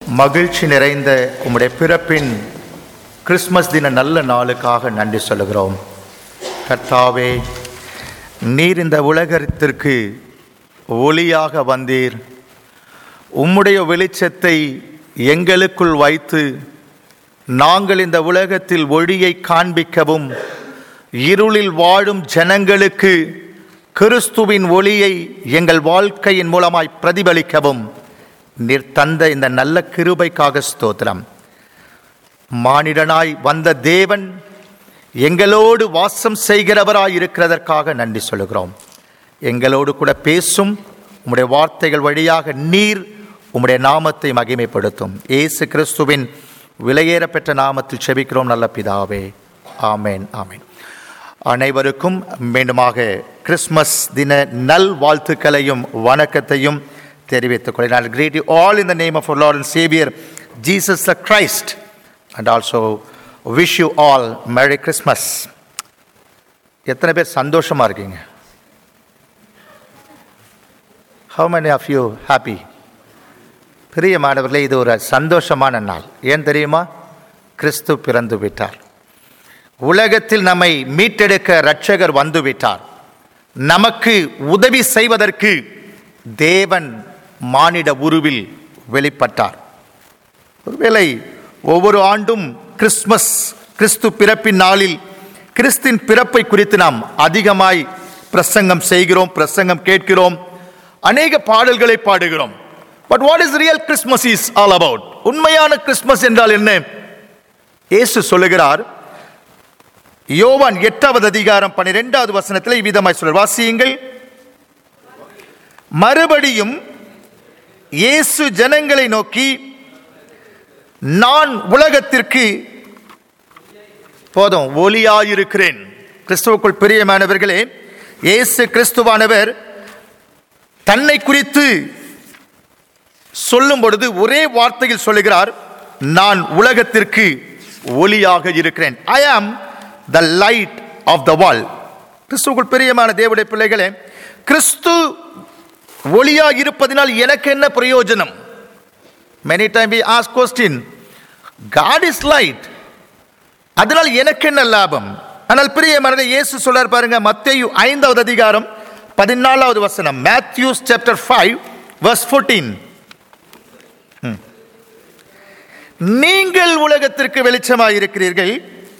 மகிழ்ச்சி நிறைந்த உம்முடைய பிறப்பின் கிறிஸ்மஸ் தின நல்ல நாளுக்காக நன்றி சொல்லுகிறோம் கர்த்தாவே நீர் இந்த உலகத்திற்கு ஒளியாக வந்தீர் உம்முடைய வெளிச்சத்தை எங்களுக்குள் வைத்து நாங்கள் இந்த உலகத்தில் ஒளியை காண்பிக்கவும் இருளில் வாழும் ஜனங்களுக்கு கிறிஸ்துவின் ஒளியை எங்கள் வாழ்க்கையின் மூலமாய் பிரதிபலிக்கவும் நீர் தந்த இந்த நல்ல கிருபைக்காக ஸ்தோத்திரம் மானிடனாய் வந்த தேவன் எங்களோடு வாசம் செய்கிறவராய் இருக்கிறதற்காக நன்றி சொல்லுகிறோம் எங்களோடு கூட பேசும் உம்முடைய வார்த்தைகள் வழியாக நீர் உம்முடைய நாமத்தை மகிமைப்படுத்தும் இயேசு கிறிஸ்துவின் விலையேற பெற்ற நாமத்தில் செபிக்கிறோம் நல்ல பிதாவே ஆமேன் ஆமேன் அனைவருக்கும் மீண்டுமாக கிறிஸ்மஸ் தின நல் வாழ்த்துக்களையும் வணக்கத்தையும் தெரிவித்துக் கொள்கிறேன் greet you all in the name of Lord and saviour Jesus the Christ and also wish you all merry Christmas எத்தனை பேர் சந்தோஷமா இருக்கீங்க how many of you happy பிரியமானவர்களே இது ஒரு சந்தோஷமான நாள் ஏன் தெரியுமா கிறிஸ்து பிறந்து விட்டார் உலகத்தில் நம்மை மீட்டெடுக்க இரட்சகர் வந்து விட்டார் நமக்கு உதவி செய்வதற்கு தேவன் மானிட உருவில் வெளிப்பட்டார் ஒருவேளை ஒவ்வொரு ஆண்டும் கிறிஸ்மஸ் கிறிஸ்து பிறப்பின் நாளில் கிறிஸ்தின் பிறப்பை குறித்து நாம் அதிகமாய் பிரசங்கம் செய்கிறோம் பிரசங்கம் கேட்கிறோம் அநேக பாடல்களை பாடுகிறோம் but what is real Christmas is all about உண்மையான கிறிஸ்மஸ் என்றால் என்ன இயேசு சொல்லுகிறார் யோவான் எட்டாவது அதிகாரம் பன்னிரெண்டாவது வசனத்தில் இவ்விதமாய் சொல்றார் வாசியுங்கள் மறுபடியும் இயேசு ஜனங்களை நோக்கி நான் உலகத்திற்கு போதும் ஒளியாயிருக்கிறேன் கிறிஸ்துவுக்குள் பிரியமானவர்களே இயேசு கிறிஸ்துவானவர் தன்னை குறித்து சொல்லும் பொழுது ஒரே வார்த்தையில் சொல்லுகிறார் நான் உலகத்திற்கு ஒளியாக இருக்கிறேன் ஐ ஆம் த லைட் ஆஃப் த வால் கிறிஸ்துவுக்குள் பிரியமான தேவடைய பிள்ளைகளே கிறிஸ்து ஒளியாக இருப்பதினால் எனக்கு என்ன பிரயோஜனம் many time we ask question God is light அதனால் எனக்கு என்ன லாபம் ஆனால் பிரியமானதை இயேசு சொல்றார் பாருங்க மத்தேயு ஐந்தாவது அதிகாரம் பதினாலாவது வசனம் Matthew's chapter five verse fourteen நீங்கள் உலகத்திற்கு வெளிச்சமாக இருக்கிறீர்கள்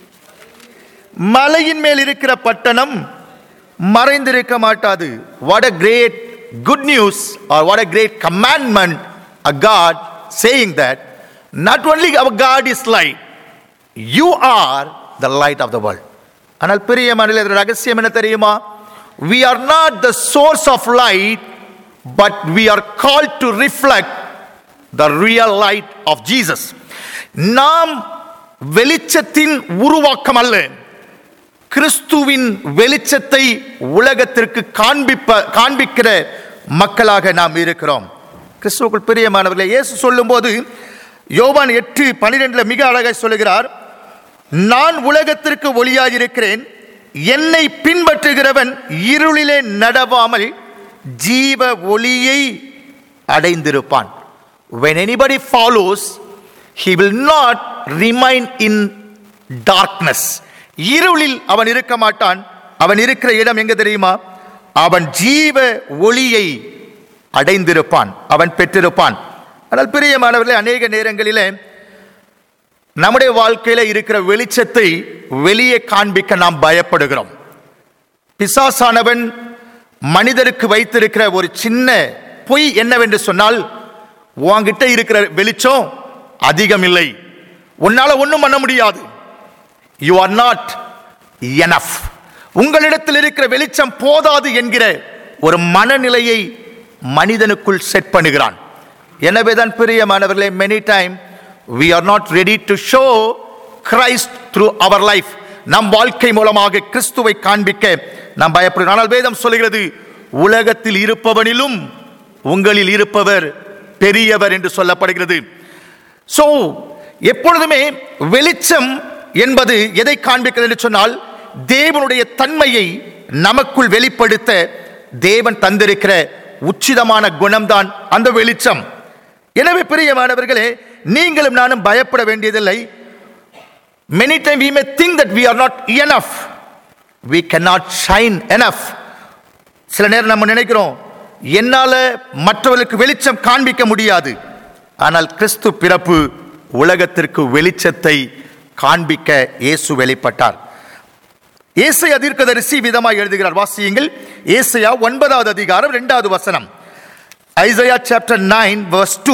மலையின் மேல் இருக்கிற பட்டணம் மறைந்திருக்க மாட்டாது what a great good news are what a great commandment a God saying that not only our God is light you are the light of the world ஆனால் பெரிய மனித ரகசியம் என்ன தெரியுமா we are not the source of light but we are call to reflect the real light of Jesus நாம் வெளிச்சத்தின் உருவாக்கம் அல்ல கிறிஸ்துவின் வெளிச்சத்தை உலகத்திற்கு காண்பிப்ப காண்பிக்கிற மக்களாக நாம் இருக்கிறோம் கிறிஸ்துவுக்குள் பிரியமானவர்களே இயேசு சொல்லும்போது யோவான் எட்டு பனிரெண்டுல மிக அழகாக சொல்லுகிறார் நான் உலகத்திற்கு ஒளியாக இருக்கிறேன் என்னை பின்பற்றுகிறவன் இருளிலே நடவாமல் ஜீவ ஒளியை அடைந்திருப்பான் when anybody follows he will not remain in darkness இருளில் அவன் இருக்க மாட்டான் அவன் இருக்கிற இடம் எங்க தெரியுமா அவன் ஜீவ ஒளியை அடைந்திருப்பான் அவன் பெற்றிருப்பான் ஆனால் பிரியமானவர்களே அநேக நேரங்களிலே நம்முடைய வாழ்க்கையில இருக்கிற வெளிச்சத்தை வெளியே காண்பிக்க நாம் பயப்படுகிறோம் பிசாசானவன் மனிதருக்கு வைத்திருக்கிற ஒரு சின்ன பொய் என்னவென்று சொன்னால் உன்கிட்ட இருக்கிற வெளிச்சம் அதிகம் இல்லை உன்னால ஒன்றும் பண்ண முடியாது யூ ஆர் நாட் எனஃப் உங்களிடத்தில் இருக்கிற வெளிச்சம் போதாது என்கிற ஒரு மனநிலையை மனிதனுக்குள் செட் பண்ணுகிறான் எனவே தான் பிரியமானவர்களே many time we are not ready to show Christ through our life நம் வாழ்க்கை மூலமாக கிறிஸ்துவை காண்பிக்க நாம் பயப்படுகிறோம் ஆனால் வேதம் சொல்கிறது உலகத்தில் இருப்பவனிலும் உங்களில் இருப்பவர் பெரியவர் என்று சொல்லப்படுகிறது சோ எப்பொழுதுமே வெளிச்சம் என்பது எதை காண்பிக்கிறது என்று சொன்னால் தேவனுடைய தன்மையை நமக்குள் வெளிப்படுத்த தேவன் தந்திருக்கிற உச்சிதமான குணம்தான் அந்த வெளிச்சம் எனவே பிரியமானவர்களே நீங்களும் நானும் பயப்பட வேண்டியதில்லை many time we may think that we are not enough we cannot shine enough சில நேரம் நம்ம நினைக்கிறோம் என்னால மற்றவர்களுக்கு வெளிச்சம் காண்பிக்க முடியாது ஆனால் கிறிஸ்து பிறப்பு உலகத்திற்கு வெளிச்சத்தை காண்பிக்க இயேசு வெளிப்பட்டார் ஏசையா தீர்க்கதரிசி விதமாய் எழுதுகிறார் வாசியுங்கள் ஏசையா ஒன்பதாவது அதிகாரம் இரண்டாவது வசனம் Isaiah chapter nine verse two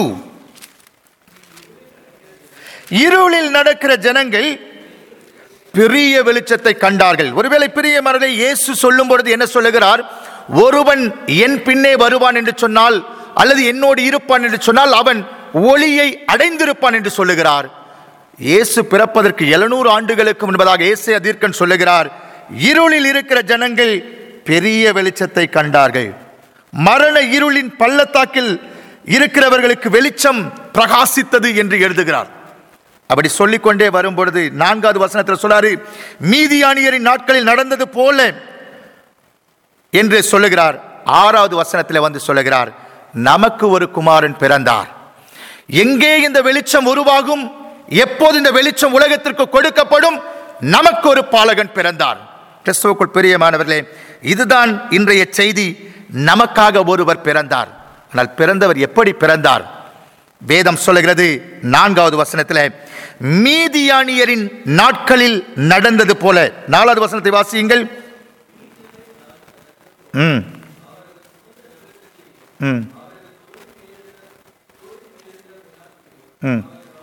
இருளில் நடக்கிற ஜனங்கள் பெரிய வெளிச்சத்தை கண்டார்கள் ஒருவேளை பிரிய மரலை இயேசு சொல்லும் பொழுது என்ன சொல்லுகிறார் ஒருவன் என் பின்னே வருவான் என்று சொன்னால் அல்லது என்னோடு இருப்பான் என்று சொன்னால் அவன் ஒளியை அடைந்திருப்பான் என்று சொல்லுகிறார் இயேசு பிறப்பதற்கு எழுநூறு ஆண்டுகளுக்கு முன்பதாக இயேசு அதீர்க்கன் சொல்லுகிறார் இருளில் இருக்கிற ஜனங்கள் பெரிய வெளிச்சத்தை கண்டார்கள் மரண இருளின் பள்ளத்தாக்கில் இருக்கிறவர்களுக்கு வெளிச்சம் பிரகாசித்தது என்று எழுதுகிறார் அப்படி சொல்லிக்கொண்டே வரும் பொழுது நான்காவது வசனத்தில் சொல்லாரு மீதியானியரின் நாட்களில் நடந்தது போல என்று சொல்லுகிறார் ஆறாவது வசனத்தில் வந்து சொல்லுகிறார் நமக்கு ஒரு குமாரன் பிறந்தார் எங்கே இந்த வெளிச்சம் உருவாகும் எப்போது இந்த வெளிச்சம் உலகத்திற்கு கொடுக்கப்படும் நமக்கு ஒரு பாலகன் பிறந்தார் கிறிஸ்துவுக்குள் பிரியமானவர்களே இதுதான் இன்றைய செய்தி நமக்காக ஒருவர் பிறந்தார் ஆனால் பிறந்தவர் எப்படி பிறந்தார் வேதம் சொல்லுகிறது நான்காவது வசனத்தில் மீதியானியரின் நாட்களில் நடந்தது போல நாலாவது வசனத்தை வாசியுங்கள் ம் ம் ம்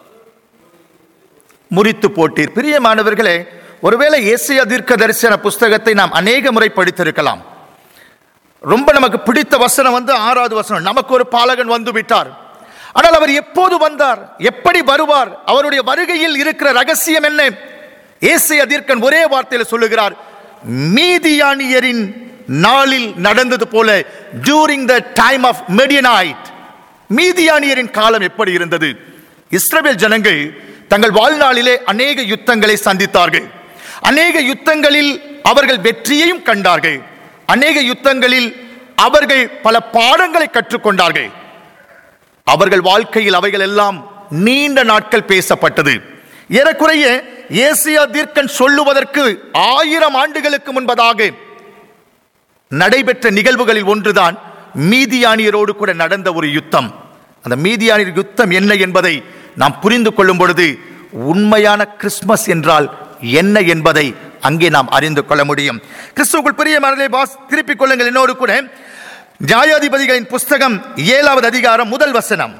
முறித்து போட்டீர் பிரியமானவர்களே ஒருவேளை ஏசியா தீர்க்க தரிசன புஸ்தகத்தை நாம் அநேக முறை படித்திருக்கலாம் ரொம்ப நமக்கு பிடித்த வசனம் வந்து ஆறாவது வசனம் நமக்கு ஒரு பாலகன் வந்து விட்டார் ஆனால் அவர் எப்போது வந்தார் எப்படி வருவார் அவருடைய வருகையில் இருக்கிற ரகசியம் என்ன ஏசிய தீர்க்கன் ஒரே வார்த்தையில் சொல்லுகிறார் மீதியானியரின் நாளில் நடந்தது போல during the time of Midianite மீதியானியரின் காலம் எப்படி இருந்தது இஸ்ரவேல் ஜனங்கள் தங்கள் வாழ்நாளிலே அநேக யுத்தங்களை சந்தித்தார்கள் அநேக யுத்தங்களில் அவர்கள் வெற்றியையும் கண்டார்கள் அநேக யுத்தங்களில் அவர்கள் பல பாடங்களை கற்றுக்கொண்டார்கள் அவர்கள் வாழ்க்கையில் அவைகள் எல்லாம் நீண்ட நாட்கள் பேசப்பட்டது ஏறக்குறைய ஏசியா தீர்க்கன் சொல்லுவதற்கு ஆயிரம் ஆண்டுகளுக்கு முன்பதாக நடைபெற்ற நிகழ்வுகளில் ஒன்றுதான் மீதியானியரோடு கூட நடந்த ஒரு யுத்தம் அந்த மீதியானியர் யுத்தம் என்ன என்பதை நாம் புரிந்து கொள்ளும் பொழுது உண்மையான கிறிஸ்மஸ் என்றால் என்ன என்பதை அங்கே நாம் அறிந்து கொள்ள முடியும் கிறிஸ்துவுக்குள் பெரிய மனதை வாஸ் திருப்பிக் கொள்ளுங்கள் என்னோடு கூட நியாயாதிபதிகளின் புஸ்தகம் ஏழாவது அதிகாரம் முதல் வசனம்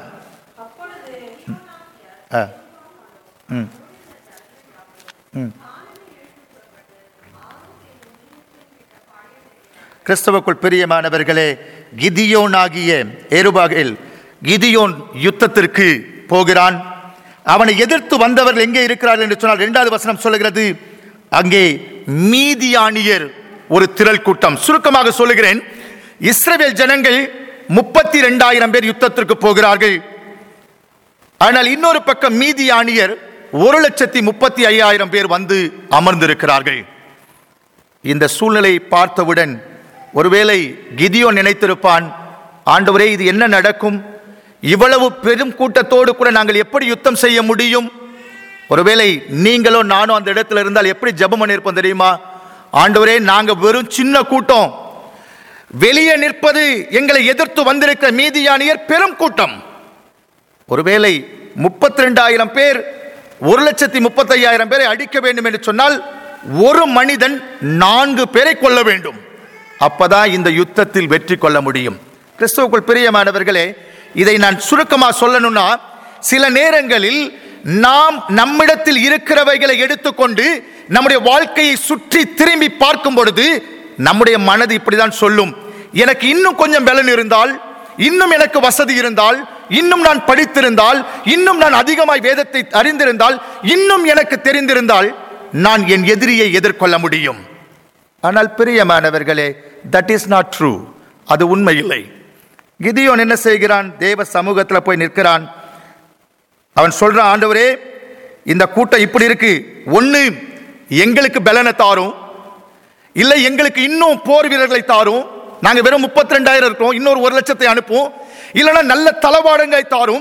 ஆ. ம். ம். கிறிஸ்தவுக்குள் பிரியமானவர்களே கிதியோன் ஆகிய ஏருபாகில் கிதியோன் யுத்தத்திற்கு போகிறான் அவனை எதிர்த்து வந்தவர்கள் எங்கே இருக்கிறார்கள் என்று சொன்னால் இரண்டாவது வசனம் சொல்லுகிறது அங்கே மீதியானியர் ஒரு திரள் கூட்டம் சுருக்கமாக சொல்லுகிறேன் இஸ்ரவேல் ஜனங்கள் முப்பத்தி ரெண்டாயிரம் பேர் யுத்தத்திற்கு போகிறார்கள் ஆனால் இன்னொரு பக்கம் மீதியானியர் ஒரு லட்சத்தி முப்பத்தி ஐயாயிரம் பேர் வந்து அமர்ந்திருக்கிறார்கள் இந்த சூழ்நிலையை பார்த்தவுடன் ஒருவேளை கிதியோன் நினைத்திருப்பான் ஆண்டவரே இது என்ன நடக்கும் இவ்வளவு பெரும் கூட்டத்தோடு கூட நாங்கள் எப்படி யுத்தம் செய்ய முடியும் ஒருவேளை நீங்களோ நானும் அந்த இடத்துல இருந்தால் எப்படி ஜெபம் பண்ணியிருப்போம் தெரியுமா ஆண்டவரே நாங்க வெறும் சின்ன கூட்டம் வெளியே நிற்பது எங்களை எதிர்த்து வந்திருக்கிற மீதியானியர் பெரும் கூட்டம் ஒருவேளை முப்பத்தி ரெண்டாயிரம் பேர் ஒரு லட்சத்தி முப்பத்தையாயிரம் பேரை அடிக்க வேண்டும் என்று சொன்னால் ஒரு மனிதன் நான்கு பேரை கொல்ல வேண்டும் அப்பதான் இந்த யுத்தத்தில் வெற்றி கொள்ள முடியும் கிறிஸ்துவுக்குள் பிரியமானவர்களே இதை நான் சுருக்கமா சொல்லணும்னா சில நேரங்களில் நாம் நம்மிடத்தில் இருக்கிறவைகளை எடுத்துக்கொண்டு நம்முடைய வாழ்க்கையை சுற்றி திரும்பி பார்க்கும் பொழுது நம்முடைய மனது இப்படிதான் சொல்லும் எனக்கு இன்னும் கொஞ்சம் பலன் இருந்தால் இன்னும் எனக்கு வசதி இருந்தால் இன்னும் நான் படித்திருந்தால் இன்னும் நான் அதிகமாய் வேதத்தை அறிந்திருந்தால் இன்னும் எனக்கு தெரிந்திருந்தால் நான் என் எதிரியை எதிர்கொள்ள முடியும் ஆனால் பிரியமானவர்களே தட் இஸ் நாட் ட்ரூ அது உண்மை இல்லை கிதியோன் என்ன செய்கிறான் தேவ சமூகத்தில் போய் நிற்கிறான் அவன் சொல்றான் ஆண்டவரே இந்த கூட்டம் இப்படி இருக்கு ஒண்ணு எங்களுக்கு பலனை தாரும் இல்லை எங்களுக்கு இன்னும் போர் வீரர்களை தாரும் நாங்க வெறும் முப்பத்தி ரெண்டாயிரம் இருக்கிறோம் இன்னொரு ஒரு லட்சத்தை அனுப்பும் இல்லைன்னா நல்ல தளவாடங்களை தாரும்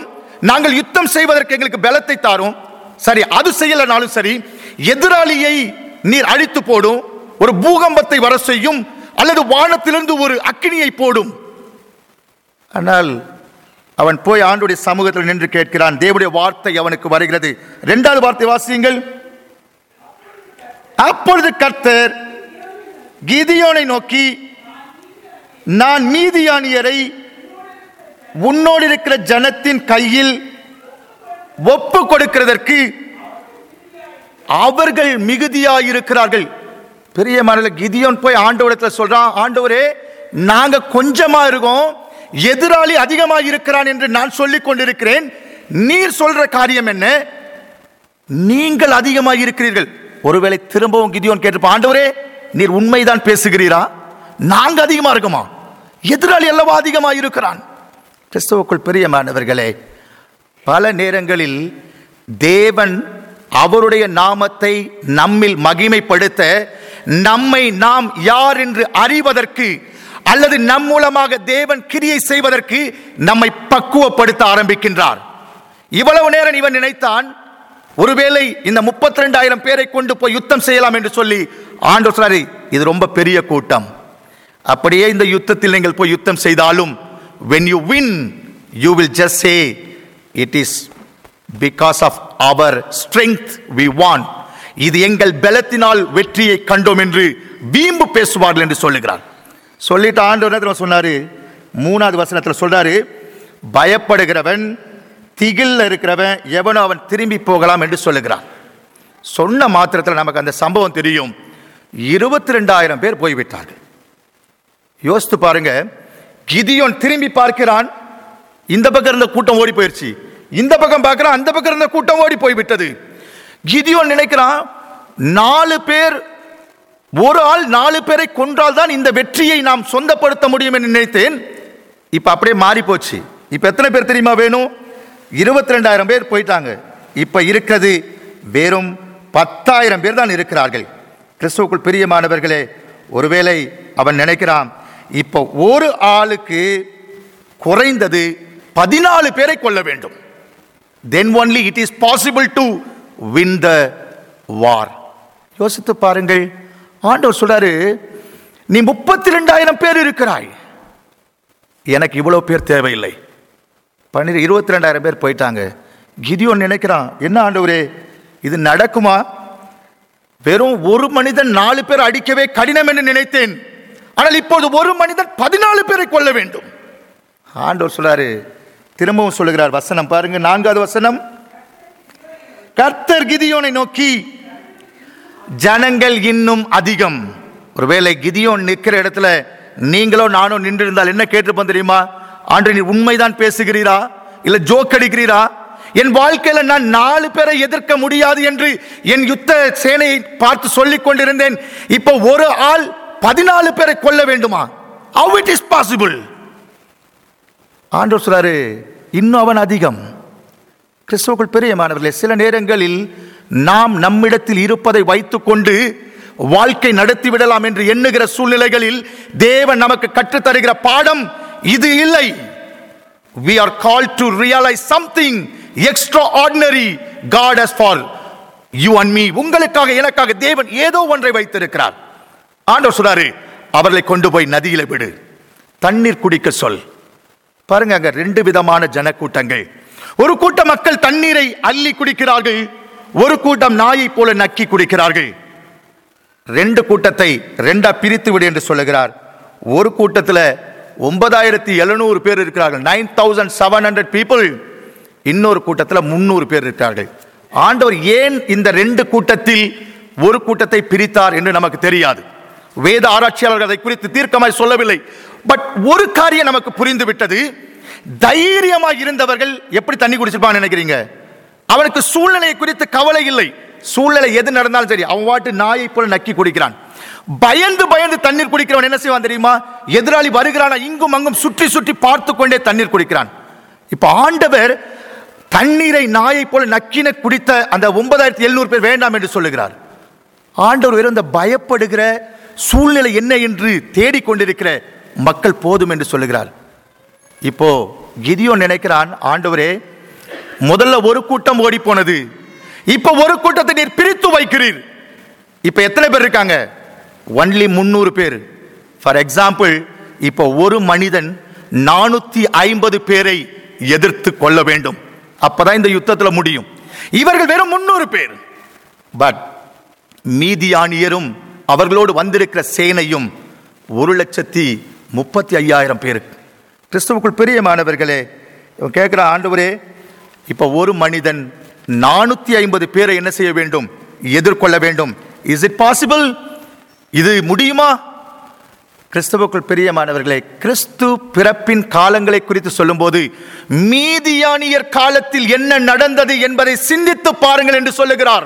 நாங்கள் யுத்தம் செய்வதற்கு எங்களுக்கு பலத்தை தாரும் சரி அது செய்யலனாலும் சரி எதிராளியை நீர் அழித்து போடும் ஒரு பூகம்பத்தை வர செய்யும் அல்லது வானத்திலிருந்து ஒரு அக்கினியை போடும் ஆனால் அவன் போய் ஆண்டுடைய சமூகத்தில் நின்று கேட்கிறான் தேவனுடைய வார்த்தை அவனுக்கு வருகிறது இரண்டாவது வார்த்தை வாசியுங்கள் அப்பொழுது கர்த்தர் கிதியோனை நோக்கி நான் மீதியானியரை உன்னோடு இருக்கிற ஜனத்தின் கையில் ஒப்பு கொடுக்கிறதற்கு அவர்கள் மிகுதியாயிருக்கிறார்கள் பெரிய மனல கிதியோன் போய் ஆண்டவரத்தில் சொல்றான் ஆண்டவரே நாங்க கொஞ்சமா இருக்கோம் எதிராளி அதிகமா இருக்கிறான் என்று நான் சொல்லிக் கொண்டிருக்கிறேன் நீர் சொல்ற காரியம் என்ன நீங்கள் அதிகமாக இருக்கிறீர்கள் ஒருவேளை திரும்பவும் கிதியோன் கேட்டிருப்பான் ஆண்டவரே நீர் உண்மைதான் பேசுகிறீரா நாங்க அதிகமா இருக்குமா எதிராளி அல்லவா அதிகமா இருக்கிறான் கிறிஸ்துவுக்குள் பிரியமானவர்களே பல நேரங்களில் தேவன் அவருடைய நாமத்தை நம்மில் மகிமைப்படுத்த நம்மை நாம் யார் என்று அறிவதற்கு அல்லது நம் மூலமாக தேவன் கிரியை செய்வதற்கு நம்மை பக்குவப்படுத்த ஆரம்பிக்கின்றார் இவ்வளவு நேரம் இவன் நினைத்தான் ஒருவேளை இந்த முப்பத்தி ரெண்டாயிரம் பேரை கொண்டு போய் யுத்தம் செய்யலாம் என்று சொல்லி ஆண்டவர் சொன்னாரு இது ரொம்ப பெரிய கூட்டம் அப்படியே இந்த யுத்தத்தில் நீங்கள் போய் யுத்தம் செய்தாலும் when you win you will just say it is because of our strength we won இது எங்கள் பலத்தினால் வெற்றியை கண்டோம் என்று வீம்பு பேசுவார்கள் என்று சொல்லுகிறார் சொல்லிட்டு ஆண்டவர் என்ன தெரியுமா சொன்னாரு மூணாவது வசனத்தில் சொல்றாரு பயப்படுகிறவன் திகில்ல இருக்கிறவன் எவனோ அவன் திரும்பி போகலாம் என்று சொல்லுகிறான் சொன்ன மாத்திரத்தில் நமக்கு அந்த சம்பவம் தெரியும் இருபத்தி ரெண்டாயிரம் பேர் போய்விட்டார்கள் யோசித்து பாருங்க கிதியோன் திரும்பி பார்க்கிறான் இந்த பக்கம் இருந்த கூட்டம் ஓடி போயிருச்சு இந்த பக்கம் பார்க்கிறான் அந்த பக்கம் இருந்த கூட்டம் ஓடி போய்விட்டது கிதியோன் நினைக்கிறான் நாலு பேர் ஒரு ஆள் நாலு பேரை கொன்றால் தான் இந்த வெற்றியை நாம் சொந்தப்படுத்த முடியும் என்று நினைத்தேன் இப்ப அப்படியே மாறி போச்சு இப்ப எத்தனை பேர் தெரியுமா வேணும் இருபத்தி ரெண்டாயிரம் பேர் போயிட்டாங்க இப்ப இருக்கிறது வெறும் பத்தாயிரம் பேர் தான் இருக்கிறார்கள் கிறிஸ்துவுக்குள் பிரியமானவர்களே ஒருவேளை அவன் நினைக்கிறான் இப்போ ஒரு ஆளுக்கு குறைந்தது பதினாலு பேரை கொள்ள வேண்டும் then only it is possible to win the war யோசித்து பாருங்கள் ஆண்டவர் சொல்றாரு நீ முப்பத்தி ரெண்டாயிரம் பேர் இருக்கிறாய் எனக்கு இவ்வளவு பேர் தேவையில்லை பன்னிரு இருபத்தி ரெண்டாயிரம் பேர் போயிட்டாங்க கிதியோன் நினைக்கிறான் என்ன ஆண்டவரே இது நடக்குமா வெறும் ஒரு மனிதன் நாலு பேர் அடிக்கவே கடினம் என்று நினைத்தேன் ஆனால் இப்போது ஒரு மனிதன் பதினாலு பேரை கொள்ள வேண்டும் ஆண்டவர் சொல்றாரு திரும்பவும் சொல்லுகிறார் வசனம் பாருங்க நான்காவது வசனம் கர்த்தர் கிதியோனை நோக்கி ஜனங்கள் இன்னும் அதிகம் ஒருவேளை கிதியோன் நிற்கிற இடத்துல நீங்களோ நானோ நின்று இருந்தால் என்ன கேட்டிருப்போம் தெரியுமா ஆண்டு நீ உண்மைதான் பேசுகிறீரா இல்ல ஜோக் அடிக்கிறீரா என் வாழ்க்கையில நான் நாலு பேரை எதிர்க்க முடியாது என்று என் யுத்த சேனையை பார்த்து சொல்லிக் கொண்டிருந்தேன் இப்போ ஒரு ஆள் பதினாலு பேரை கொல்ல வேண்டுமா how it இஸ் பாசிபிள் ஆண்டவர் சொல்றாரு இன்னும் அவன் அதிகம் கிறிஸ்துவுக்குள் பிரியமானவர்களே சில நேரங்களில் நாம் நம்மிடத்தில் இருப்பதை வைத்துக்கொண்டு வாழ்க்கை நடத்தி விடலாம் என்று எண்ணுகிற சூழ்நிலைகளில் தேவன் நமக்கு கற்றுத் தருகிற பாடம் இது இல்லை we are called to realize something extraordinary god has for you and me உங்களுக்காக எனக்காக தேவன் ஏதோ ஒன்றை வைத்திருக்கிறார் ஆண்டவர் சொல்றாரு அவர்களை கொண்டு போய் நதியில விடு தண்ணீர் குடிக்க சொல் பாருங்க அங்க ரெண்டு விதமான ஜனக்கூட்டங்கள் ஒரு கூட்ட மக்கள் தண்ணீரை அள்ளி குடிக்கிறார்கள் ஒரு கூட்டம் நாயை போல நக்கி குடிக்கிறார்கள் ரெண்டு கூட்டத்தை ரெண்டா பிரித்து விடு என்று சொல்லுகிறார் ஒரு கூட்டத்தில் ஒன்பதாயிரத்தி எழுநூறு பேர் இருக்கிறார்கள் nine thousand seven hundred people இன்னொரு கூட்டத்தில் முன்னூறு பேர் இருக்கிறார்கள் ஆண்டவர் ஏன் இந்த ரெண்டு கூட்டத்தில் ஒரு கூட்டத்தை பிரித்தார் என்று நமக்கு தெரியாது வேத ஆராய்ச்சியாளர்கள் அதை குறித்து தீர்க்கமாய் சொல்லவில்லை பட் ஒரு காரியம் நமக்கு புரிந்து விட்டது தைரியமாய் இருந்தவர்கள் எப்படி தண்ணி குடிச்சிருப்பான்னு நினைக்கிறீங்க அவனுக்கு சூழ்நிலை குறித்து கவலை இல்லை சூழ்நிலை எது நடந்தாலும் சரி அவன் வாட்டு நாயை போல நக்கி குடிக்கிறான் பயந்து பயந்து தண்ணீர் குடிக்கிறவன் என்ன செய்வான் தெரியுமா எதிராளி வருகிறானா இங்கும் அங்கும் சுற்றி சுற்றி பார்த்து கொண்டே தண்ணீர் குடிக்கிறான் இப்ப ஆண்டவர் தண்ணீரை நாயை போல நக்கின குடித்த அந்த ஒன்பதாயிரத்தி எழுநூறு பேர் வேண்டாம் என்று சொல்லுகிறார் ஆண்டவர் வெறும் இந்த பயப்படுகிற சூழ்நிலை என்ன என்று தேடிக்கொண்டிருக்கிற மக்கள் போதும் என்று சொல்லுகிறார் இப்போ கிதியோன் நினைக்கிறான் ஆண்டவரே முதல்ல ஒரு கூட்டம் ஓடி போனது இப்ப ஒரு கூட்டத்தை நீர் பிரித்து வைக்கிறீர் இப்ப எத்தனை பேர் இருக்காங்க ஒன்லி முன்னூறு பேர் ஃபார் எக்ஸாம்பிள் இப்போ ஒரு மனிதன் நானூத்தி ஐம்பது பேரை எதிர்த்து கொள்ள வேண்டும் அப்பதான் இந்த யுத்தத்தில் முடியும் இவர்கள் வெறும் முன்னூறு பேர் பட் மீதியானியரும் அவர்களோடு வந்திருக்கிற சேனையும் ஒரு லட்சத்தி முப்பத்தி ஐயாயிரம் பேர் கிறிஸ்துவுக்குள் பிரியமானவர்களே இவன் கேட்குற ஆண்டவரே இப்போ ஒரு மனிதன் நானூற்றி ஐம்பது பேரை என்ன செய்ய வேண்டும் எதிர்கொள்ள வேண்டும் இஸ் இட் பாசிபிள் இது முடியுமா கிறிஸ்துவுக்குள் பிரியமானவர்களே கிறிஸ்து பிறப்பின் காலங்களை குறித்து சொல்லும்போது மீதியானியர் காலத்தில் என்ன நடந்தது என்பதை சிந்தித்து பாருங்கள் என்று சொல்லுகிறார்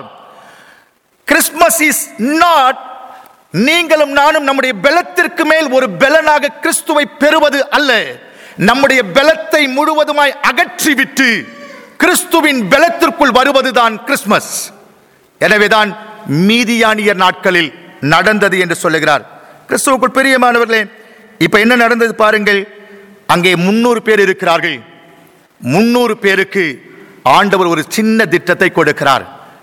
கிறிஸ்மஸ் இஸ் நாட் நீங்களும் நானும் நம்முடைய பலத்திற்கு மேல் ஒரு பலனாக கிறிஸ்துவை பெறுவது அல்ல நம்முடைய பலத்தை முழுவதுமாய் அகற்றிவிட்டு கிறிஸ்துவின் பலத்திற்குள் வருவதுதான் கிறிஸ்மஸ் எனவேதான் மீதியானியர் நாட்களில் நடந்தது என்று சொல்லுகிறார் கிறிஸ்துவுக்குள் பிரியமானவர்களே இப்ப என்ன நடந்தது பாருங்கள் அங்கே முன்னூறு பேர் இருக்கிறார்கள் முன்னூறு பேருக்கு ஆண்டவர் ஒரு சின்ன திட்டத்தை கொடுக்கிறார்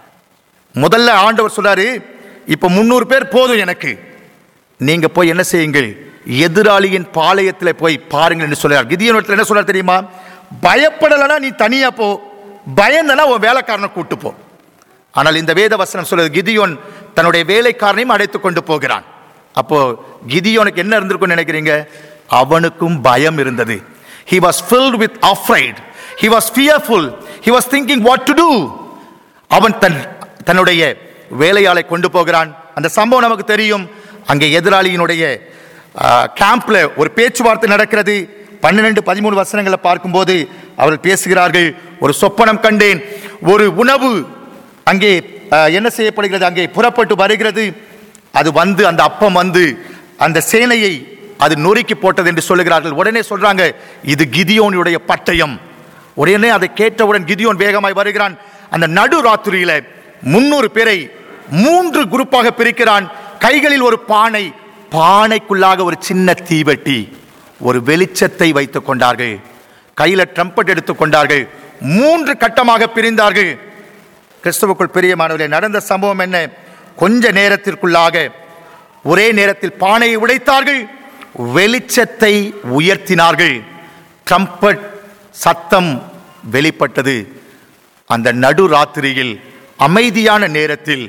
முதல்ல ஆண்டவர் சொல்றாரு இப்ப முன்னூறு பேர் போதும் எனக்கு நீங்க போய் என்ன செய்யுங்கள் எதிராளியின் பாளையத்தில் போய் பாருங்கள் என்று சொல்றார் கிதியோனத்தில் என்ன சொல்றார் தெரியுமா பயப்படலைன்னா நீ தனியா போ பயந்தனா உன் வேலைக்காரனை கூட்டு போ ஆனால் இந்த வேத வசனம் சொல்றது கிதியோன் தன்னுடைய வேலைக்காரனையும் அழைத்துக் கொண்டு போகிறான் அப்போ கிதியோனுக்கு என்ன இருந்திருக்கும்னு நினைக்கிறீங்க அவனுக்கும் பயம் இருந்தது he was filled with afraid he was fearful he was thinking what to do அவன் தன் தன்னுடைய வேலையாளை கொண்டு போகிறான் அந்த சம்பவம் நமக்கு தெரியும் அங்கே எதிராளியினுடைய கேம்ப்ல ஒரு பேச்சுவார்த்தை நடக்கிறது பன்னிரெண்டு பதிமூணு வசனங்களை பார்க்கும்போது அவர்கள் பேசுகிறார்கள் ஒரு சொப்பனம் கண்டேன் ஒரு உணவு அங்கே ஆஹ், என்ன செய்யப்படுகிறது அங்கே புறப்பட்டு வருகிறது அது வந்து அந்த அப்பம் வந்து அந்த சேனையை அது நொறுக்கி போட்டது என்று சொல்லுகிறார்கள் உடனே சொல்றாங்க இது கிதியோனுடைய பட்டயம் உடனே அதை கேட்டவுடன் கிதியோன் வேகமாய் வருகிறான் அந்த நடு ராத்திரியில முன்னூறு பேரை மூன்று குரூப்பாக பிரிக்கிறான் கைகளில் ஒரு பானை பானைக்குள்ளாக ஒரு சின்ன தீவெட்டி ஒரு வெளிச்சத்தை வைத்துக் கொண்டார்கள் கையில ட்ரம்பட் எடுத்துக் கொண்டார்கள் மூன்று கட்டமாக பிரிந்தார்கள் கிறிஸ்துவுக்குள் பிரியமானவர்களே நடந்த சம்பவம் என்ன கொஞ்ச நேரத்திற்குள்ளாக ஒரே நேரத்தில் பானையை உடைத்தார்கள் வெளிச்சத்தை உயர்த்தினார்கள் ட்ரம்பட் சத்தம் வெளிப்பட்டது அந்த நடு ராத்திரியில் அமைதியான நேரத்தில்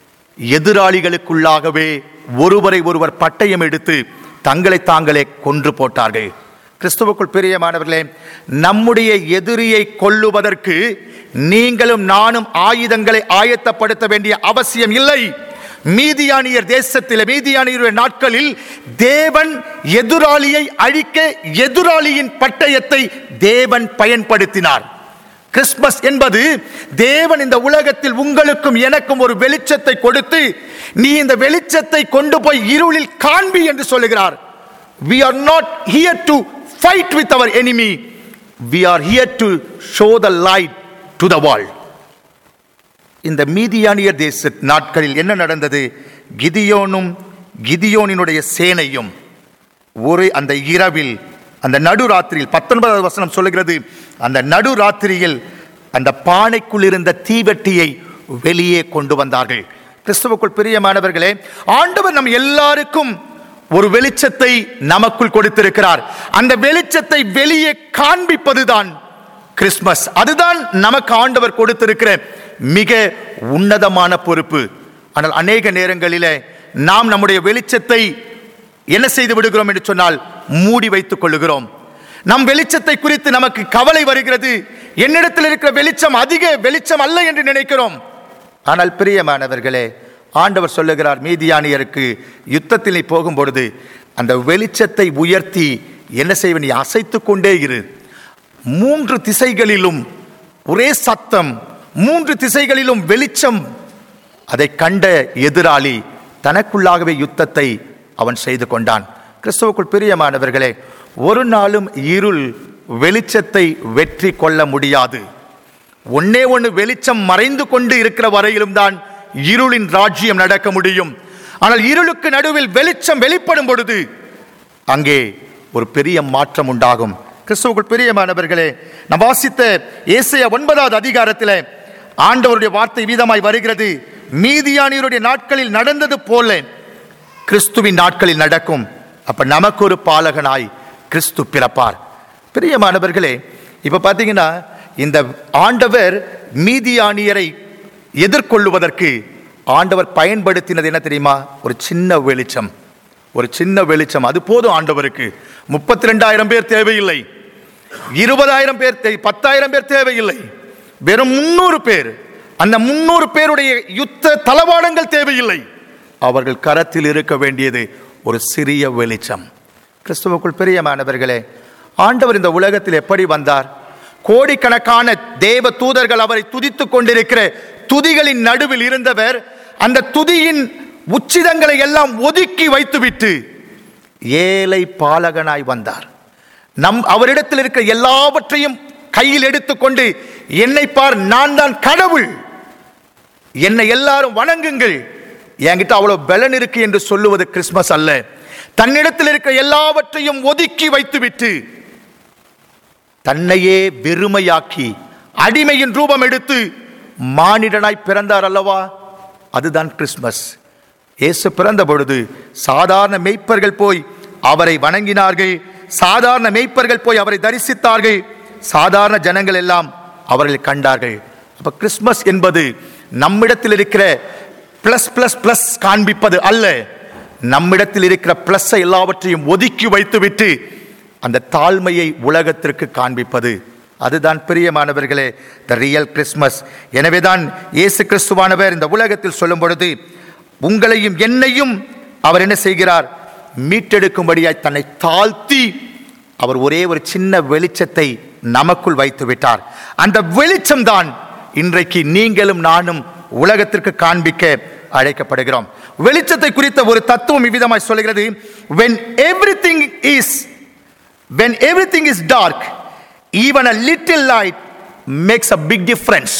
எதிராளிகளுக்குள்ளாகவே ஒருவரை ஒருவர் பட்டயம் எடுத்து தங்களை தாங்களே கொன்று போட்டார்கள் கிறிஸ்துவுக்குள் பிரியமானவர்களே நம்முடைய எதிரியை கொல்லுவதற்கு நீங்களும் நானும் ஆயுதங்களை ஆயத்தப்படுத்த வேண்டிய அவசியம் இல்லை மீதியானியர் தேசத்தில் மீதியானியருடைய நாட்களில் தேவன் எதிராளியை அழிக்க எதிராளியின் பட்டயத்தை தேவன் பயன்படுத்தினார் கிறிஸ்மஸ் என்பது தேவன் இந்த உலகத்தில் உங்களுக்கும் எனக்கும் ஒரு வெளிச்சத்தை கொடுத்து நீ இந்த வெளிச்சத்தை கொண்டு போய் இருளில் காண்பி என்று சொல்லுகிறார் we are not here to fight with our enemy we are here to show the light to the world இந்த மீதியானியர் தேச நாட்களில் என்ன நடந்தது கிதியோனும் கிதியோனினுடைய சேனையும் ஒரு அந்த இரவில் அந்த நடு ராத்திரியில் பத்தொன்பதாவது வசனம் சொல்லுகிறது அந்த நடு ராத்திரியில் அந்த பானைக்குள் இருந்த தீவெட்டியை வெளியே கொண்டு வந்தார்கள் கிறிஸ்துவுக்குள் பிரியமானவர்களே ஆண்டவர் நம் எல்லாருக்கும் ஒரு வெளிச்சத்தை நமக்குள் கொடுத்திருக்கிறார் அந்த வெளிச்சத்தை வெளியே காண்பிப்பதுதான் கிறிஸ்மஸ் அதுதான் நமக்கு ஆண்டவர் கொடுத்திருக்கிற மிக உன்னதமான பொறுப்பு ஆனால் அநேக நேரங்களிலே நாம் நம்முடைய வெளிச்சத்தை என்ன செய்து விடுகிறோம் என்று சொன்னால் மூடி வைத்துக் கொள்ளுகிறோம் நம் வெளிச்சத்தை குறித்து நமக்கு கவலை வருகிறது என்னிடத்தில் இருக்கிற வெளிச்சம் அதிக வெளிச்சம் அல்ல என்று நினைக்கிறோம் ஆனால் பிரியமானவர்களே ஆண்டவர் சொல்லுகிறார் மீதியானியருக்கு யுத்தத்தில் நீ போகும் பொழுது அந்த வெளிச்சத்தை உயர்த்தி என்ன செய்வ நீ அசைத்து கொண்டே இரு மூன்று திசைகளிலும் ஒரே சத்தம் மூன்று திசைகளிலும் வெளிச்சம் அதை கண்ட எதிராளி தனக்குள்ளாகவே யுத்தத்தை அவன் செய்து கொண்டான் கிறிஸ்துவுக்குள் பிரியமானவர்களே ஒரு நாளும் இருள் வெளிச்சத்தை வெற்றி கொள்ள முடியாது ஒன்னே ஒன்று வெளிச்சம் மறைந்து கொண்டு இருக்கிற வரையிலும் தான் இருளின் ராஜ்யம் நடக்க முடியும் ஆனால் இருளுக்கு நடுவில் வெளிச்சம் வெளிப்படும் பொழுது அங்கே ஒரு பெரிய மாற்றம் உண்டாகும் கிறிஸ்துவுக்குள் பிரியமானவர்களே நாம் வாசித்த ஏசைய ஒன்பதாவது அதிகாரத்தில் ஆண்டவருடைய வார்த்தை வீதமாய் வருகிறது மீதியானியருடைய நாட்களில் நடந்தது போல கிறிஸ்துவின் நாட்களில் நடக்கும் அப்ப நமக்கு ஒரு பாலகனாய் கிறிஸ்து பிறப்பார் பிரியமானவர்களே இப்ப பாத்தீங்கன்னா இந்த ஆண்டவர் மீதியானியரை எதிர்கொள்ளுவதற்கு ஆண்டவர் பயன்படுத்தினது என்ன தெரியுமா ஒரு சின்ன வெளிச்சம் ஒரு சின்ன வெளிச்சம் அது போதும் ஆண்டவருக்கு முப்பத்தி ரெண்டாயிரம் பேர் தேவையில்லை இருபதாயிரம் பேர் தே- பத்தாயிரம் பேர் தேவையில்லை வெறும் முன்னூறு பேர் அந்த முன்னூறு பேருடைய யுத்த தளவாடங்கள் தேவையில்லை அவர்கள் கரத்தில் இருக்க வேண்டியது ஒரு சிறிய வெளிச்சம் கிறிஸ்துவுக்குள் பிரியமானவர்களே ஆண்டவர் இந்த உலகத்தில் எப்படி வந்தார் கோடிக்கணக்கான தேவ தூதர்கள் அவரை துதித்துக் கொண்டிருக்கிற துதிகளின் நடுவில் இருந்தவர் அந்த துதியின் உச்சிதங்களை எல்லாம் ஒதுக்கி வைத்துவிட்டு ஏழை பாலகனாய் வந்தார் நம் அவரிடத்தில் இருக்க எல்லாவற்றையும் கையில் எடுத்துக்கொண்டு என்னை பார் நான் தான் கடவுள் என்னை எல்லாரும் வணங்குங்கள் என்கிட்ட அவ்வளவு பலன் இருக்கு என்று சொல்லுவது கிறிஸ்மஸ் அல்ல தன்னிடத்தில் இருக்க எல்லாவற்றையும் ஒதுக்கி வைத்துவிட்டு தன்னையே வெறுமையாக்கி அடிமையின் ரூபம் எடுத்து மானிடனாய் பிறந்தார் அல்லவா அதுதான் கிறிஸ்மஸ் இயேசு பிறந்த பொழுது சாதாரண மெய்ப்பர்கள் போய் அவரை வணங்கினார்கள் சாதாரண மெய்ப்பர்கள் போய் அவரை தரிசித்தார்கள் சாதாரண ஜனங்கள் எல்லாம் அவர்களை கண்டார்கள் அப்ப கிறிஸ்மஸ் என்பது நம்மிடத்தில் இருக்கிற பிளஸ் பிளஸ் பிளஸ் காண்பிப்பது அல்ல நம்மிடத்தில் இருக்கிற பிளஸ் எல்லாவற்றையும் ஒதுக்கி வைத்துவிட்டு அந்த தாழ்மையை உலகத்திற்கு காண்பிப்பது அதுதான் பிரியமானவர்களே த ரியல் கிறிஸ்மஸ் எனவேதான் இயேசு கிறிஸ்துவானவர் இந்த உலகத்தில் சொல்லும் பொழுது உங்களையும் என்னையும் அவர் என்ன செய்கிறார் மீட்டெடுக்கும்படியாய் தன்னை தாழ்த்தி அவர் ஒரே ஒரு சின்ன வெளிச்சத்தை நமக்குள் வைத்து விட்டார் அந்த வெளிச்சம் தான் இன்றைக்கு நீங்களும் நானும் உலகத்திற்கு காண்பிக்க அழைக்கப்படுகிறோம் வெளிச்சத்தை குறித்த ஒரு தத்துவம் இவ்விதமாய் சொல்கிறது when everything is when everything is dark even a little light makes a big difference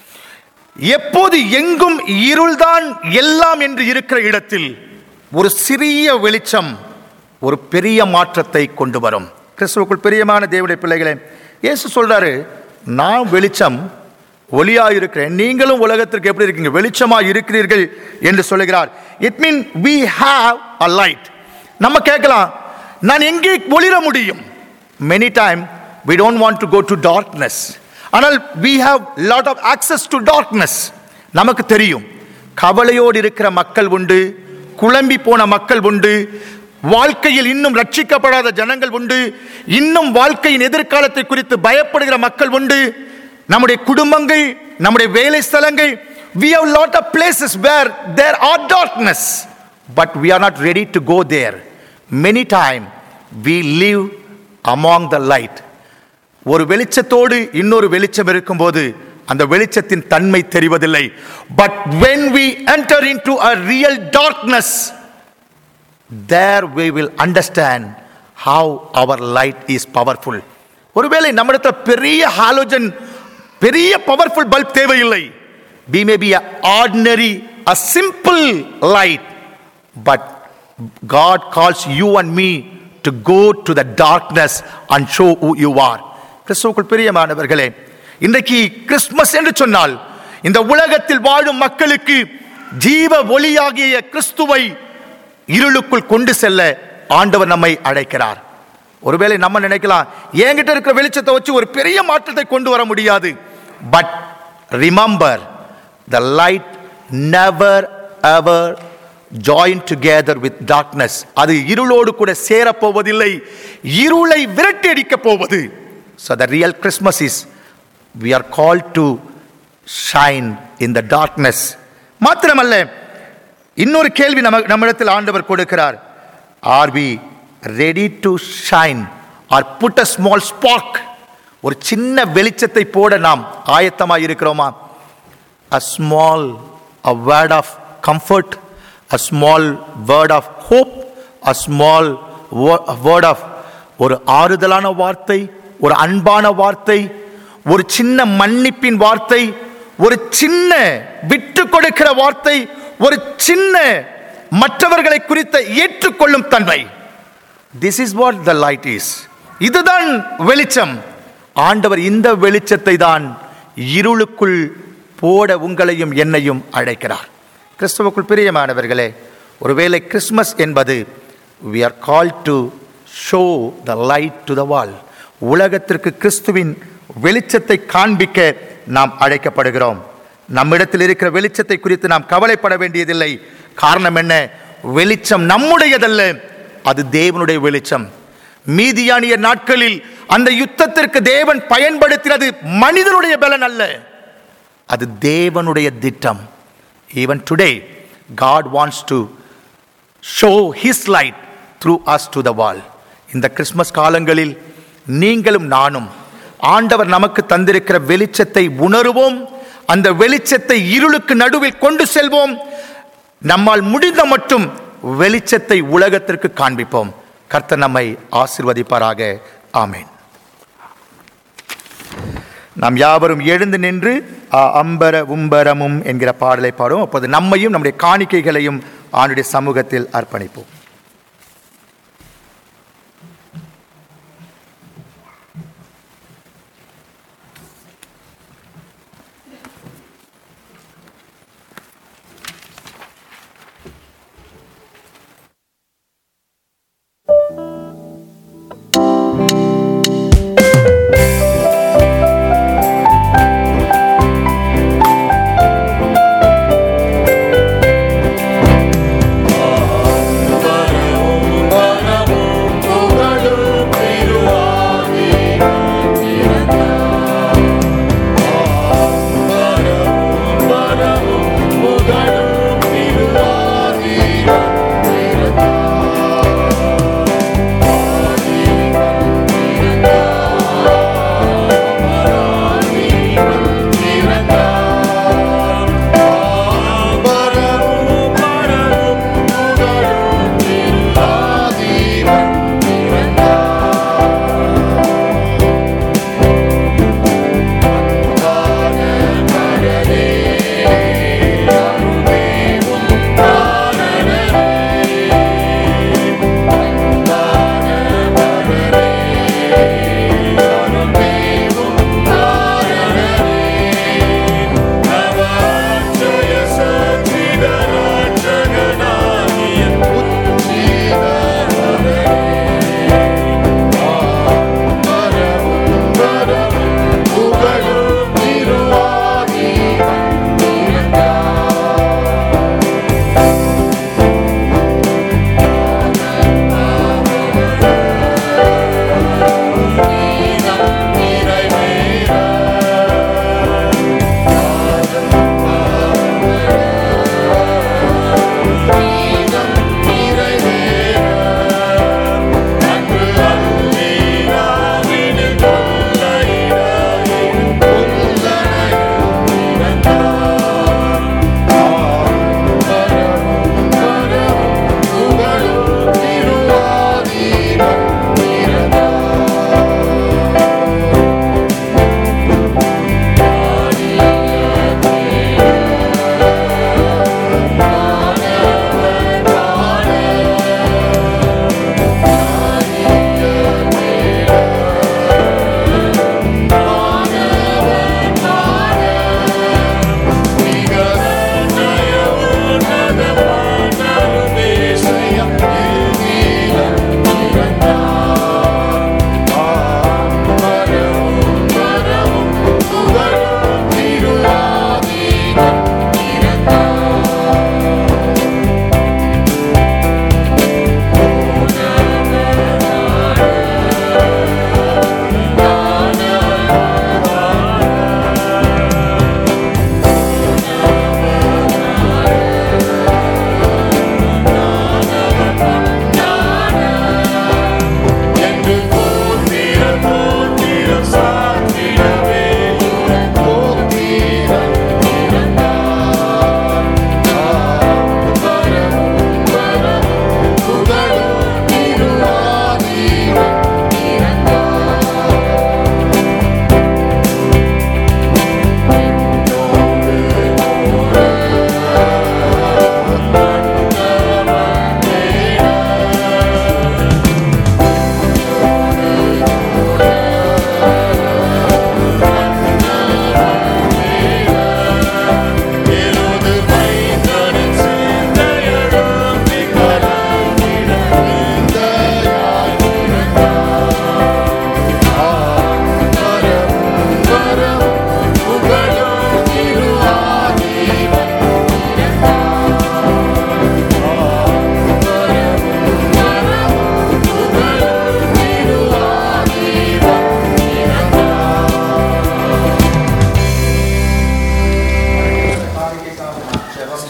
எப்போது எங்கும் இருள்தான் எல்லாம் என்று இருக்கிற இடத்தில் ஒரு சிறிய வெளிச்சம் ஒரு பெரிய மாற்றத்தை கொண்டு வரும் கிறிஸ்துவுக்குள் பிரியமான தேவனுடைய பிள்ளைகளே இயேசு சொல்றாரு நான் வெளிச்சம் ஒளியா இருக்கிறேன் நீங்களும் உலகத்திற்கு எப்படி இருக்கீங்க வெளிச்சமா இருக்கிறீர்கள் என்று சொல்லுகிறார் it mean we have a light நம்ம கேட்கலாம் நான் எங்கே ஒளிர முடியும் many time we don't want to go to darkness ஆனால் we have lot of access to darkness நமக்கு தெரியும் கவலையோடு இருக்கிற மக்கள் உண்டு குழம்பி போன மக்கள் உண்டு வாழ்க்கையில் இன்னும் ரட்சிக்கப்படாத ஜனங்கள் உண்டு இன்னும் வாழ்க்கையின் எதிர்காலத்தை குறித்து பயப்படுகிற மக்கள் உண்டு நம்முடைய குடும்பங்கள் நம்முடைய வேலை ஸ்தலங்கள் we have lot of places where there are darkness but we are not ready to go there many time we live among the light ஒரு வெளிச்சத்தோடு இன்னொரு வெளிச்சம் இருக்கும்போது அந்த வெளிச்சத்தின் தன்மை தெரிவதில்லை but when we enter into a real darkness there we will understand how our light is powerful ஒருவேளை நம்மிடத்தில் பெரிய ஹாலோஜன் பெரிய பவர்ஃபுல் பல்ப் தேவையில்லை we may be a ordinary a simple light but god calls you and me to go to the darkness and show who you are கிறிஸ்துவுக்குள் பிரியமானவர்களே இன்றைக்கு Christmas என்று சொன்னால் இந்த உலகத்தில் வாழும் மக்களுக்கு ஜீவ ஒளியாகிய கிறிஸ்துவை இருளுக்குள் கொண்டு செல்ல ஆண்டவர் நம்மை அழைக்கிறார் ஒருவேளை நம்ம நினைக்கலாம் என்கிட்ட இருக்கிற வெளிச்சத்தை வச்சு ஒரு பெரிய மாற்றத்தை கொண்டு வர முடியாது but remember the light never ever join together with darkness அது இருளோடு கூட சேரப்போவதில்லை இருளை விரட்டி அடிக்கப் போவது so the real Christmas is we are call to shine in the darkness மாத்திரமல்ல இன்னொரு கேள்வி நம்ம நம்மிடத்தில் ஆண்டவர் கொடுக்கிறார் are we ready to shine or put a small spark ஒரு சின்ன வெளிச்சத்தை போட நாம் ஆயத்தமாக இருக்கிறோமா a small a word of comfort a small word of hope a small wo- a word of ஒரு ஆறுதலான வார்த்தை ஒரு அன்பான வார்த்தை ஒரு சின்ன மன்னிப்பின் வார்த்தை ஒரு சின்ன விட்டு கொடுக்கிற வார்த்தை ஒரு சின்ன மற்றவர்களை குறித்த ஏற்றுக்கொள்ளும் தன்மை this is what the light is இதுதான் வெளிச்சம் ஆண்டவர் இந்த வெளிச்சத்தை தான் இருளுக்குள் போட உங்களையும் என்னையும் அழைக்கிறார் கிறிஸ்துவுக்குள் பிரியமானவர்களே ஒருவேளை கிறிஸ்மஸ் என்பது we are called to show the light to the world உலகத்திற்கு கிறிஸ்துவின் வெளிச்சத்தை காண்பிக்க நாம் அழைக்கப்படுகிறோம் நம்மிடத்தில் இருக்கிற வெளிச்சத்தை குறித்து நாம் கவலைப்பட வேண்டியதில்லை காரணம் என்ன வெளிச்சம் நம்முடையதல்ல அது தேவனுடைய வெளிச்சம் மீதியானிய நாட்களில் அந்த யுத்தத்திற்கு தேவன் பயன்படுத்தினது மனிதனுடைய பலன் அல்ல அது தேவனுடைய திட்டம் even today God wants to show his light through us to the world இந்த கிறிஸ்மஸ் காலங்களில் நீங்களும் நானும் ஆண்டவர் நமக்கு தந்திருக்கிற வெளிச்சத்தை உணருவோம் அந்த வெளிச்சத்தை இருளுக்கு நடுவில் கொண்டு செல்வோம் நம்மால் முடிந்த மட்டும் வெளிச்சத்தை உலகத்திற்கு காண்பிப்போம் கர்த்தர் நம்மை ஆசிர்வதிப்பாராக ஆமேன் நாம் யாவரும் எழுந்து நின்று ஆ, அம்பர உம்பரமும் என்கிற பாடலை பாடுவோம் அப்போது நம்மையும் நம்முடைய காணிக்கைகளையும் ஆண்டுடைய சமூகத்தில் அர்ப்பணிப்போம் அம்பரமும்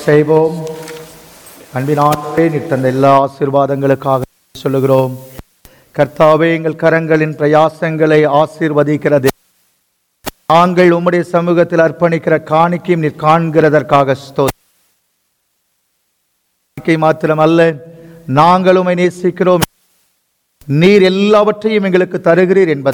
செய்வோம் அன்பினாலே நீர் தந்த எல்லா ஆசீர்வாதங்களுக்காக சொல்லுகிறோம் கர்த்தாவே எங்கள் கரங்களின் பிரயாசங்களை ஆசீர்வதிக்கிறது நாங்கள் உம்முடைய சமூகத்தில் அர்ப்பணிக்கிற காணிக்கையும் நீர் காண்கிறதற்காக ஸ்தோத்திரம் காணிக்கை மாத்திரமல்ல நாங்கள் உம்மை நேசிக்கிறோம் நீர் எல்லாவற்றையும் எங்களுக்கு தருகிறீர் என்பதை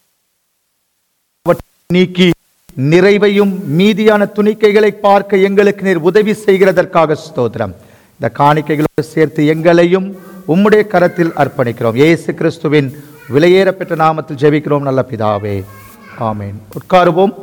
நீக்கி நிறைவையும் மீதியான துணிக்கைகளை பார்க்க எங்களுக்கு நீர் உதவி செய்கிறதற்காக ஸ்தோத்திரம் இந்த காணிக்கைகளோடு சேர்த்து எங்களையும் உம்முடைய கரத்தில் அர்ப்பணிக்கிறோம் இயேசு கிறிஸ்துவின் விலையேறப்பெற்ற நாமத்தில் ஜெபிக்கிறோம் நல்ல பிதாவே ஆமென் உட்காருவோம்